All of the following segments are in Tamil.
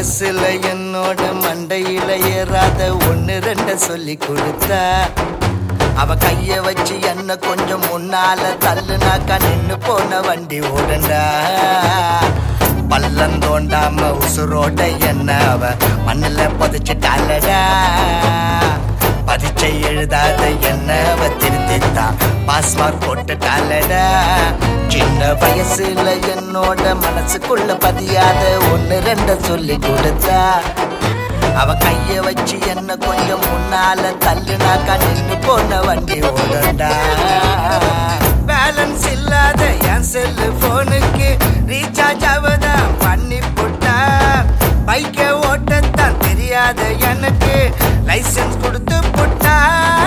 வயசுல என்னோட மண்டையில ஏறாத ஒன்னு ரெண்ட சொல்லி கொடுத்தா அவ கைய வச்சு என்ன கொஞ்சம் முன்னால தள்ளுனாக்கா நின்னு போன வண்டி ஓடண்டா பள்ளம் தோண்டாம உசுரோட என்ன அவ மண்ணுல புதைச்சிட்டாலடா பரீட்சை எழுதாத என்ன அவ திருத்தித்தான் பாஸ் மார்க் போட்டுட்டாலடா சின்ன வயசுல என்னோட மனசுக்குள்ள பதியாத ஒன்னு ரெண்ட சொல்லி கொடுத்தா அவ கைய வச்சு என்ன கொஞ்சம் முன்னால தள்ளுனாக்கா நின்று போன வண்டி ஓடண்டா பேலன்ஸ் இல்லாத என் செல்லு போனுக்கு ரீசார்ஜ் ஆவதான் பண்ணி போட்டா பைக்கை ஓட்டத்தான் தெரியாத எனக்கு லைசென்ஸ் கொடுத்து போட்டா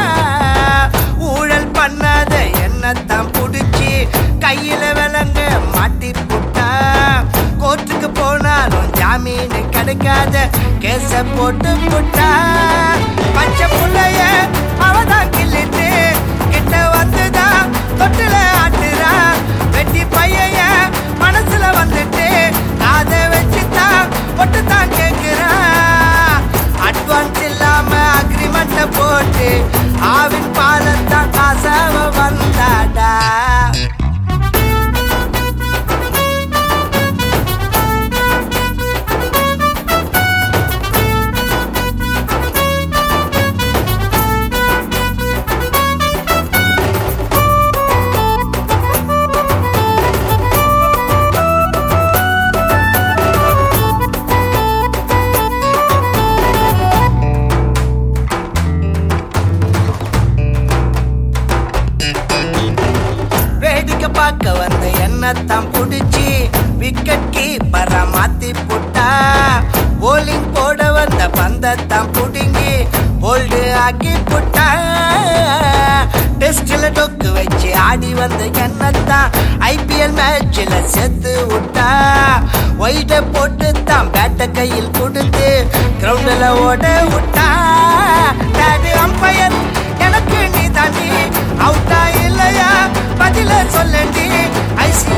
ஊழல் பண்ணாத என்னத்தான் புடிச்சு கையில விலங்க மாட்டி போட்டா கோர்ட்டுக்கு போனாலும் ஜாமீன் கிடைக்காத கேச போட்டு போட்டா பச்சை புள்ளைய அவதான் கிள்ளிட்டு கிட்ட வந்துதான் தொட்டில ஆட்டுறா வெட்டி பைய மனசுல வந்துட்டு காதை வச்சுதான் ஒட்டு தான் கேக்குறா அட்வான்ஸ் இல்லாம அக்ரிமெண்ட போட்டு ஆவின் பாலத்தான் காசாவ வந்தாடா வேடிக்கை பார்க்க வந்த என்னத்தான் புடிச்சு விக்கெட் கீப்பரா மாத்தி போட்டா போலிங் போட வந்த பந்தத்தான் புடுங்கி போல்டு ஆக்கி போட்டா டெஸ்ட்ல டொக்கு வச்சு ஆடி வந்த என்னத்தான் ஐபிஎல் மேட்ச்ல செத்து விட்டா ஒயிட போட்டு தான் பேட்ட கையில் கொடுத்து கிரவுண்ட்ல ஓட விட்டா டாடி அம்பையர் எனக்கு நீ தாண்டி அவுட்டா இல்லையா பதில சொல்லண்டி ஐசி